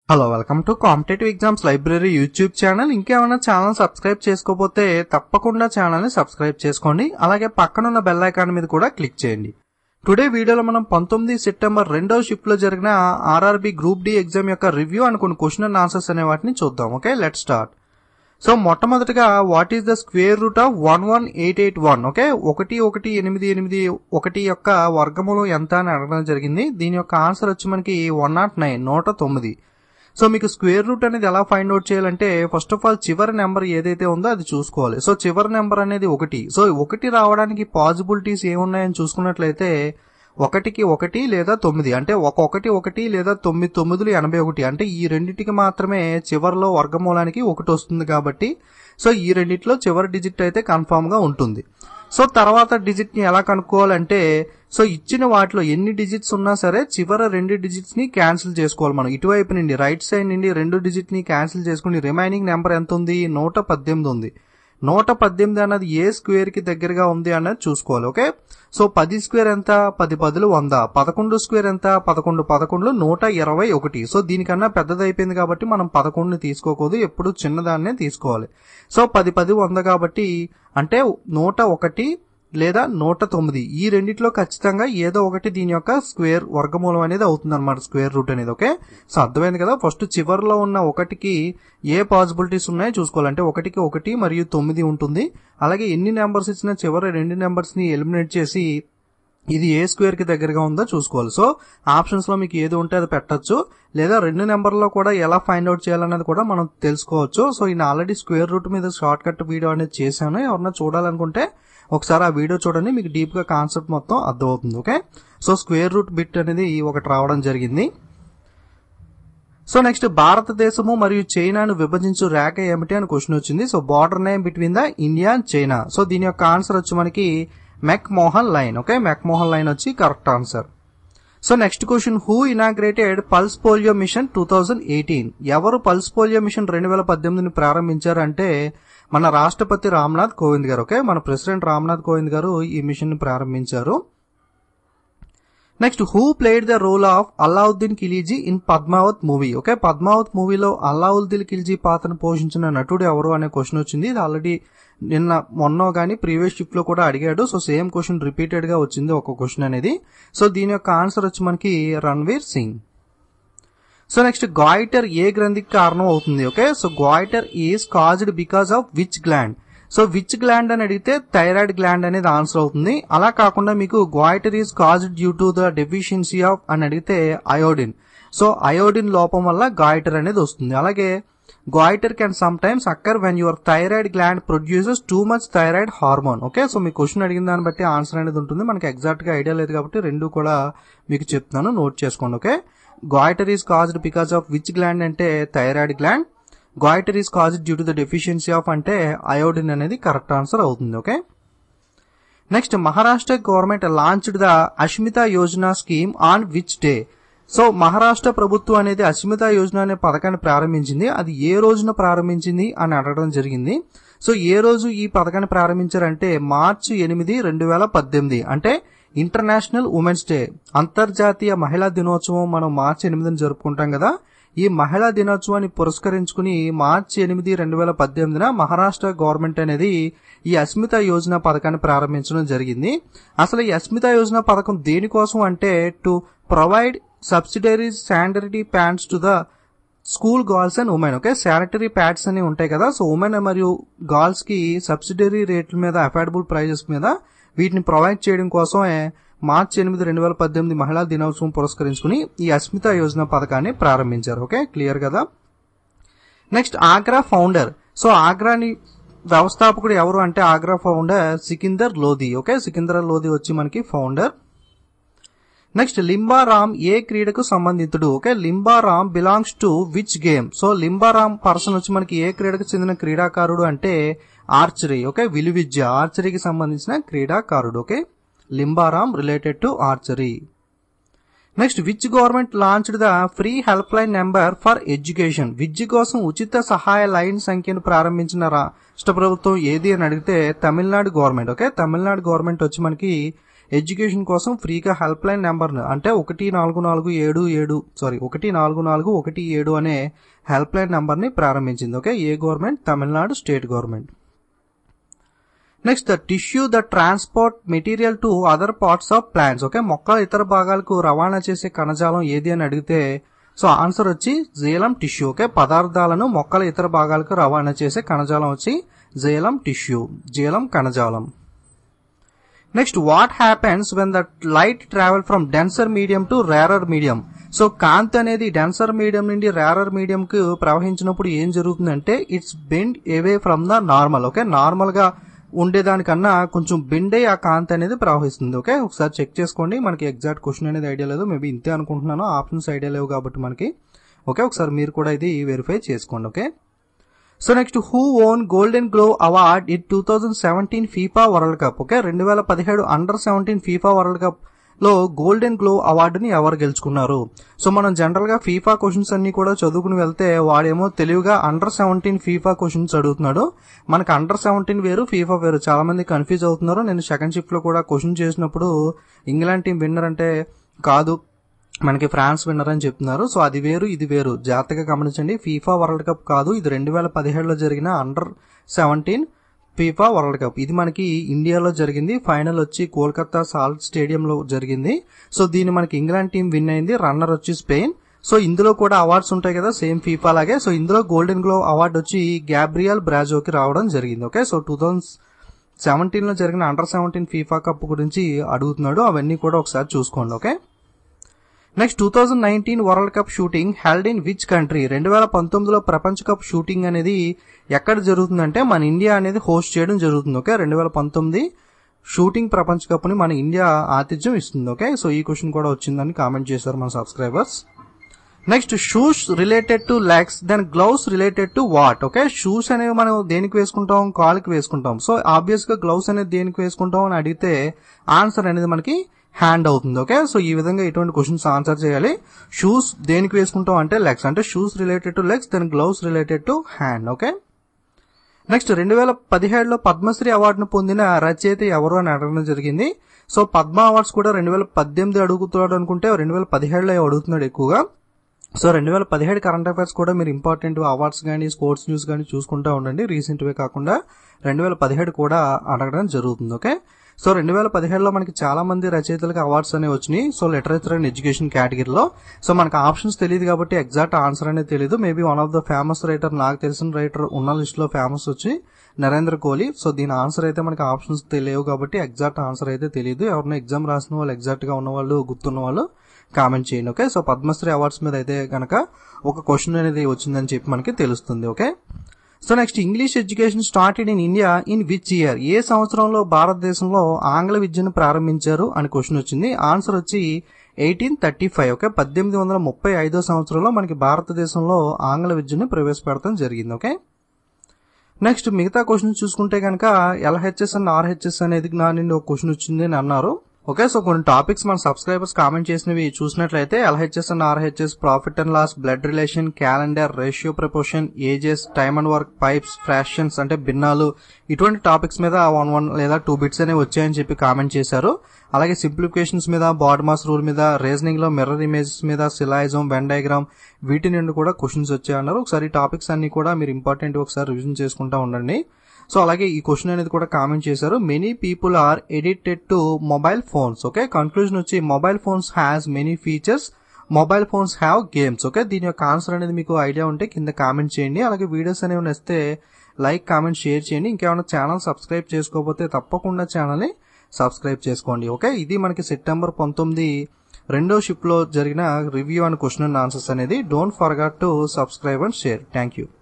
hello welcome to competitive exams library YouTube channel ఇంకేమైనా channel subscribe చేసుకోకపోతే తప్పకుండా channel ని సబ్స్క్రైబ్ చేసుకోండి అలాగే పక్కనున్న బెల్ ఐకాన్ మీద కూడా క్లిక్ చేయండి టుడే వీడియోలో మనం పంతొమ్మిది సెప్టెంబర్ రెండవ షిఫ్ట్ లో జరిగిన ఆర్ఆర్బి గ్రూప్ డి ఎగ్జామ్ యొక్క రివ్యూ అని కొన్ని క్వశ్చన్ అండ్ ఆన్సర్స్ అనే వాటిని చూద్దాం ఓకే లెట్ స్టార్ట్ సో మొట్టమొదటిగా what is the square root of one one eight eight one okay ఒకటి ఒకటి ఎనిమిది ఎనిమిది ఒకటి యొక్క వర్గములు ఎంత అని అడగడం జరిగింది దీని యొక్క ఆన్సర్ వచ్చి మనకి వన్ నాట్ నైన్ నూట తొమ్మిది సో మీకు స్క్వేర్ రూట్ అనేది ఎలా ఫైండ్ అవుట్ చేయాలంటే ఫస్ట్ ఆఫ్ ఆల్ చివరి నెంబర్ ఏదైతే ఉందో అది చూసుకోవాలి సో చివరి నెంబర్ అనేది ఒకటి సో ఒకటి రావడానికి పాసిబిలిటీస్ ఏమున్నాయని చూసుకున్నట్లయితే ఒకటికి ఒకటి లేదా తొమ్మిది అంటే ఒక్కొక్కటి ఒకటి లేదా తొమ్మిది తొమ్మిదిలు ఎనభై ఒకటి అంటే ఈ రెండింటికి మాత్రమే చివరిలో వర్గమూలానికి ఒకటి వస్తుంది కాబట్టి సో ఈ రెండిట్లో చివరి డిజిట్ అయితే కన్ఫామ్ గా ఉంటుంది సో తర్వాత డిజిట్ ని ఎలా కనుక్కోవాలంటే సో ఇచ్చిన వాటిలో ఎన్ని డిజిట్స్ ఉన్నా సరే చివర రెండు డిజిట్స్ ని క్యాన్సిల్ చేసుకోవాలి మనం ఇటువైపు నుండి రైట్ సైడ్ నుండి రెండు డిజిట్ ని క్యాన్సిల్ చేసుకుని రిమైనింగ్ నెంబర్ ఎంత ఉంది నూట పద్దెనిమిది ఉంది నూట పద్దెనిమిది అన్నది ఏ స్క్వేర్ కి దగ్గరగా ఉంది అన్నది చూసుకోవాలి ఓకే సో పది స్క్వేర్ ఎంత పది పదులు వంద పదకొండు స్క్వేర్ ఎంత పదకొండు పదకొండు నూట ఇరవై ఒకటి సో దీనికన్నా పెద్దది అయిపోయింది కాబట్టి మనం పదకొండుని తీసుకోకూడదు ఎప్పుడు చిన్నదాన్నే తీసుకోవాలి సో పది పది వంద కాబట్టి అంటే నూట ఒకటి లేదా నూట తొమ్మిది ఈ రెండిట్లో ఖచ్చితంగా ఏదో ఒకటి దీని యొక్క స్క్వేర్ వర్గమూలం అనేది అవుతుంది అనమాట స్క్వేర్ రూట్ అనేది ఓకే సో అర్థమైంది కదా ఫస్ట్ చివరిలో ఉన్న ఒకటికి ఏ పాసిబిలిటీస్ ఉన్నాయో చూసుకోవాలంటే ఒకటికి ఒకటి మరియు తొమ్మిది ఉంటుంది అలాగే ఎన్ని నెంబర్స్ ఇచ్చినా చివరి రెండు నెంబర్స్ ని ఎలిమినేట్ చేసి ఇది ఏ స్క్వేర్ కి దగ్గరగా ఉందో చూసుకోవాలి సో ఆప్షన్స్ లో మీకు ఏది ఉంటే అది పెట్టచ్చు లేదా రెండు నెంబర్లో కూడా ఎలా ఫైండ్ అవుట్ చేయాలన్నది కూడా మనం తెలుసుకోవచ్చు సో నేను ఆల్రెడీ స్క్వేర్ రూట్ మీద షార్ట్ కట్ వీడియో అనేది చేశాను ఎవరన్నా చూడాలనుకుంటే ఒకసారి ఆ వీడియో చూడండి మీకు డీప్ గా కాన్సెప్ట్ మొత్తం అర్థమవుతుంది okay so square root bit అనేది ఒకటి రావడం జరిగింది సో నెక్స్ట్ భారతదేశము మరియు చైనాను విభజించు రేఖ ఏమిటి అని క్వశ్చన్ వచ్చింది so border name between the India and China so దీని యొక్క ఆన్సర్ వచ్చి మనకి McMahon line okay McMahon line వచ్చి correct answer so next question who inaugurated pulse polio mission two thousand eighteen ఎవరు pulse polio mission రెండు వేల పద్దెనిమిదిని ప్రారంభించారంటే మన రాష్ట్రపతి రామ్నాథ్ కోవింద్ గారు ఓకే మన ప్రెసిడెంట్ రామ్నాథ్ కోవింద్ గారు ఈ మిషన్ ని ప్రారంభించారు next who played the role of Alauddin Khilji in Padmaavat movie okay Padmaavat మూవీలో అల్లావుద్దీన్ ఖిల్జీ పాత్రను పోషించిన నటుడు ఎవరు అనే క్వశ్చన్ వచ్చింది ఇది ఆల్రెడీ నిన్న మొన్న కానీ ప్రీవియస్ షిఫ్ట్ లో కూడా అడిగాడు సో సేమ్ క్వశ్చన్ రిపీటెడ్ గా వచ్చింది ఒక క్వశ్చన్ అనేది సో దీని యొక్క ఆన్సర్ వచ్చి మనకి Ranveer Singh so next goiter ఏ గ్రంథికి కారణం అవుతుంది okay so goiter is caused because of which gland so which gland అని అడిగితే థైరాయిడ్ గ్లాండ్ అనేది ఆన్సర్ అవుతుంది అలా కాకుండా మీకు goiter is caused due to the deficiency of అని అడిగితే అయోడిన్ సో అయోడిన్ లోపం వల్ల గాయిటర్ అనేది వస్తుంది అలాగే goiter can sometimes occur when your thyroid gland produces too much thyroid hormone okay so మీ క్వశ్చన్ అడిగిన దాన్ని బట్టి ఆన్సర్ అనేది ఉంటుంది మనకి ఎగ్జాక్ట్ గా ఐడియా లేదు కాబట్టి రెండు కూడా మీకు చెప్తున్నాను నోట్ చేసుకోండి okay goiter is caused because of which gland అంటే thyroid gland goiter is caused due to the deficiency of అంటే అయోడిన్ అనేది కరెక్ట్ ఆన్సర్ అవుతుంది okay next Maharashtra government launched the Asmita Yojana scheme on which day so Maharashtra ప్రభుత్వం అనేది అస్మిత యోజన అనే పథకాన్ని ప్రారంభించింది అది ఏ రోజున ప్రారంభించింది అని అడగడం జరిగింది సో ఏ రోజు ఈ పథకాన్ని ప్రారంభించారంటే మార్చి ఎనిమిది రెండు వేల పద్దెనిమిది అంటే ఇంటర్నేషనల్ ఉమెన్స్ డే అంతర్జాతీయ మహిళా దినోత్సవం మనం మార్చి ఎనిమిదిని జరుపుకుంటాం కదా ఈ మహిళా దినోత్సవాన్ని పురస్కరించుకుని మార్చి ఎనిమిది రెండు వేల పద్దెనిమిదిన మహారాష్ట్ర గవర్నమెంట్ అనేది ఈ అస్మిత యోజన పథకాన్ని ప్రారంభించడం జరిగింది అసలు ఈ అస్మిత యోజన పథకం దేనికోసం అంటే to provide subsidiary sanitary pants to the school girls and women okay sanitary pads అని ఉంటాయి కదా సో ఉమెన్ మరియు గర్ల్స్ కి సబ్సిడరీ రేట్ల మీద అఫోర్డబుల్ ప్రైజెస్ మీద వీటిని ప్రొవైడ్ చేయడం కోసమే మార్చి ఎనిమిది రెండు వేల పద్దెనిమిది మహిళా దినోత్సవం పురస్కరించుకుని ఈ అస్మిత యోజన పథకాన్ని ప్రారంభించారు ఓకే క్లియర్ కదా నెక్స్ట్ ఆగ్రా ఫౌండర్ సో ఆగ్రాని వ్యవస్థాపకుడు ఎవరు అంటే ఆగ్రా ఫౌండర్ సికిందర్ లోధి ఓకే సికిందర్ లోధి వచ్చి మనకి ఫౌండర్ నెక్స్ట్ లింబారామ్ ఏ క్రీడకు సంబంధితుడు okay Limbaram belongs to which game so Limbaram person వచ్చి మనకి ఏ క్రీడకు చెందిన క్రీడాకారుడు అంటే ఆర్చరీ ఓకే విలువిద్య ఆర్చరీకి సంబంధించిన క్రీడాకారుడు okay Limbaram related to archery next which government launched the free helpline number for education విద్య కోసం ఉచిత సహాయ లైన్ సంఖ్యను ప్రారంభించిన రాష్ట్ర ప్రభుత్వం ఏది అని అడిగితే Tamil Nadu government okay Tamil Nadu government వచ్చి మనకి ఎడ్యుకేషన్ కోసం ఫ్రీగా హెల్ప్ లైన్ నెంబర్ను అంటే ఒకటి నాలుగు నాలుగు ఏడు ఏడు సారీ ఒకటి నాలుగు నాలుగు ఒకటి ఏడు అనే హెల్ప్ లైన్ నెంబర్ని ప్రారంభించింది ఓకే ఏ government Tamil Nadu state government next the tissue the transport material to other parts of plants okay మొక్కల ఇతర భాగాలకు రవాణా చేసే కణజాలం ఏది అని అడిగితే సో ఆన్సర్ వచ్చి జీలం టిష్యూ ఓకే పదార్థాలను మొక్కల ఇతర భాగాలకు రవాణా చేసే కణజాలం వచ్చి జీలం టిష్యూ జీలం కణజాలం next what happens when the light travel from denser medium to rarer medium so కాంతి అనేది డెన్సర్ మీడియం నుండి రేరర్ మీడియం కు ప్రవహించినప్పుడు ఏం జరుగుతుందంటే it's bend away from the normal okay normal గా ఉండేదానికన్నా కొంచెం బెండ్ అయ్యి ఆ కాంతి అనేది ప్రవహిస్తుంది ఓకే ఒకసారి చెక్ చేసుకోండి మనకి ఎగ్జాక్ట్ క్వశ్చన్ అనేది ఐడియా లేదు మేబీ ఇంతే అనుకుంటున్నాను ఆప్షన్స్ ఐడియా లేవు కాబట్టి మనకి ఓకే ఒకసారి మీరు కూడా ఇది వెరిఫై చేసుకోండి okay so next who won golden glow award in two thousand seventeen FIFA world cup okay రెండు వేల పదిహేడు under seventeen FIFA world cup లో గోల్డెన్ గ్లో అవార్డుని ఎవరు గెలుచుకున్నారు సో మనం జనరల్ గా ఫీఫా క్వశ్చన్స్ అన్ని కూడా చదువుకుని వెళ్తే వాడేమో తెలివిగా అండర్ సెవెంటీన్ ఫీఫా క్వశ్చన్స్ అడుగుతున్నాడు మనకి అండర్ సెవెంటీన్ వేరు ఫీఫా వేరు చాలా మంది కన్ఫ్యూజ్ అవుతున్నారు నేను సెకండ్ షిఫ్ట్ లో కూడా క్వశ్చన్ చేసినప్పుడు ఇంగ్లాండ్ టీం విన్నర్ అంటే కాదు మనకి ఫ్రాన్స్ విన్నర్ అని చెప్తున్నారు సో అది వేరు ఇది వేరు జాగ్రత్తగా గమనించండి ఫీఫా వరల్డ్ కప్ కాదు ఇది రెండు వేల పదిహేడులో జరిగిన under seventeen FIFA world cup ఇది మనకి ఇండియాలో జరిగింది ఫైనల్ వచ్చి కోల్కతా సాల్ట్ స్టేడియంలో జరిగింది సో దీన్ని మనకి ఇంగ్లాండ్ టీం విన్ అయింది రన్నర్ వచ్చి స్పెయిన్ సో ఇందులో కూడా అవార్డ్స్ ఉంటాయి కదా సేమ్ ఫీఫా లాగే సో ఇందులో గోల్డెన్ గ్లోవ్ అవార్డు వచ్చి గ్యాబ్రియల్ బ్రాజోకి రావడం జరిగింది okay so two thousand seventeen లో జరిగిన అండర్ సెవెంటీన్ ఫీఫా కప్ గురించి అడుగుతున్నాడు అవన్నీ కూడా ఒకసారి చూసుకోండి okay next two thousand nineteen world cup shooting held in which country రెండు వేల పంతొమ్మిదిలో ప్రపంచ కప్ షూటింగ్ అనేది ఎక్కడ జరుగుతుందంటే మన ఇండియా అనేది హోస్ట్ చేయడం జరుగుతుంది ఓకే రెండు వేల పంతొమ్మిది షూటింగ్ ప్రపంచ కప్ ని మన ఇండియా ఆతిథ్యం ఇస్తుంది ఓకే సో ఈ క్వశ్చన్ కూడా వచ్చిందని కామెంట్ చేశారు మన subscribers next shoes related to legs then gloves related to what okay shoes అనేవి మనం దేనికి వేసుకుంటాం కాలుకి వేసుకుంటాం సో ఆబ్వియస్ గా గ్లౌస్ అనేది దేనికి వేసుకుంటాం అని అడిగితే ఆన్సర్ అనేది మనకి హ్యాండ్ అవుతుంది ఓకే సో ఈ విధంగా ఇటువంటి క్వశ్చన్స్ ఆన్సర్ చేయాలి షూస్ దేనికి వేసుకుంటాం అంటే లెగ్స్ అంటే shoes related to legs then gloves related to hand okay next రెండు వేల పదిహేడులో పద్మశ్రీ అవార్డును పొందిన రచయిత ఎవరు అని అడగడం జరిగింది సో పద్మ అవార్డ్స్ కూడా రెండు వేల పద్దెనిమిది అడుగుతున్నాడు అనుకుంటే రెండు వేల పదిహేడులో అడుగుతున్నాడు ఎక్కువగా సో రెండు వేల పదిహేడు కరెంట్ అఫైర్స్ కూడా మీరు ఇంపార్టెంట్ అవార్డ్స్ కానీ స్పోర్ట్స్ న్యూస్ కానీ చూసుకుంటూ ఉండండి రీసెంట్వే కాకుండా రెండు వేల పదిహేడు కూడా అడగడం జరుగుతుంది ఓకే సో రెండు వేల పదిహేడులో మనకి చాలా మంది రచయితలకు అవార్డ్స్ అనేవి వచ్చినాయి సో లిటరేచర్ అండ్ ఎడ్యుకేషన్ కేటగిరీలో సో మనకు ఆప్షన్స్ తెలియదు కాబట్టి ఎగ్జాక్ట్ ఆన్సర్ అనేది తెలియదు maybe one of the famous writer నాకు తెలిసిన రైటర్ ఉన్న లిస్ట్ లో ఫేమస్ వచ్చి నరేంద్ర కోహ్లీ సో దీని ఆన్సర్ అయితే మనకి ఆప్షన్స్ తెలియవు కాబట్టి ఎగ్జాక్ట్ ఆన్సర్ అయితే తెలియదు ఎవరైనా ఎగ్జామ్ రాసిన వాళ్ళు ఎగ్జాక్ట్ గా ఉన్న వాళ్ళు గుర్తున్న వాళ్ళు కామెంట్ చేయండి ఓకే సో పద్మశ్రీ అవార్డ్స్ మీద అయితే గనక ఒక క్వశ్చన్ అనేది వచ్చిందని చెప్పి మనకి తెలుస్తుంది okay so next English education started in India in which year ఏ సంవత్సరంలో భారతదేశంలో ఆంగ్ల విద్యను ప్రారంభించారు అని క్వశ్చన్ వచ్చింది ఆన్సర్ వచ్చి ఎయిటీన్ థర్టీ ఫైవ్ ఓకే పద్దెనిమిది వందల ముప్పై ఐదో సంవత్సరంలో మనకి భారతదేశంలో ఆంగ్ల విద్యను ప్రవేశపెడతాం జరిగింది ఓకే నెక్స్ట్ మిగతా క్వశ్చన్ చూసుకుంటే కనుక ఎల్హెచ్ఎస్ అండ్ ఆర్హెచ్ఎస్ అనేది నా నుండి ఒక క్వశ్చన్ వచ్చింది అని అన్నారు ఓకే సో కొన్ని టాపిక్స్ మన సబ్స్క్రైబర్స్ కామెంట్ చేసినవి చూసినట్లయితే LHS and RHS profit and loss blood relation calendar ratio proportion ages time and work pipes fractions అంటే భిన్నాలు ఇటువంటి టాపిక్స్ మీద వన్ వన్ లేదా టూ బిట్స్ అనేవి వచ్చాయని చెప్పి కామెంట్ చేశారు అలాగే సింప్లిఫికేషన్స్ మీద బాడ్ మాస్ రూల్ మీద రీజనింగ్ లో మిర్రర్ ఇమేజెస్ మీద సిలాయిజం వెన్ డయాగ్రామ్ వీటి నుండి కూడా క్వశ్చన్స్ వచ్చాయన్నారు ఒకసారి ఈ టాపిక్స్ అన్ని కూడా మీరు ఇంపార్టెంట్ ఒకసారి రివిజన్ చేసుకుంటా ఉండండి సో అలాగే ఈ క్వశ్చన్ అనేది కూడా కామెంట్ చేశారు మెనీ పీపుల్ ఆర్ ఎడిటెడ్ to mobile phones okay conclusion వచ్చి mobile phones has many features mobile phones have games okay దీని యొక్క ఆన్సర్ అనేది మీకు ఐడియా ఉంటే కింద కామెంట్ చేయండి అలాగే వీడియోస్ అనేవి నచ్చితే లైక్ కామెంట్ షేర్ చేయండి ఇంకేమైనా ఛానల్ సబ్స్క్రైబ్ చేసుకోకపోతే తప్పకుండా ఛానల్ని సబ్స్క్రైబ్ చేసుకోండి ఓకే ఇది మనకి సెప్టెంబర్ పంతొమ్మిది రెండో షిప్ లో జరిగిన review and question and answers అనేది don't forgot to subscribe and share thank you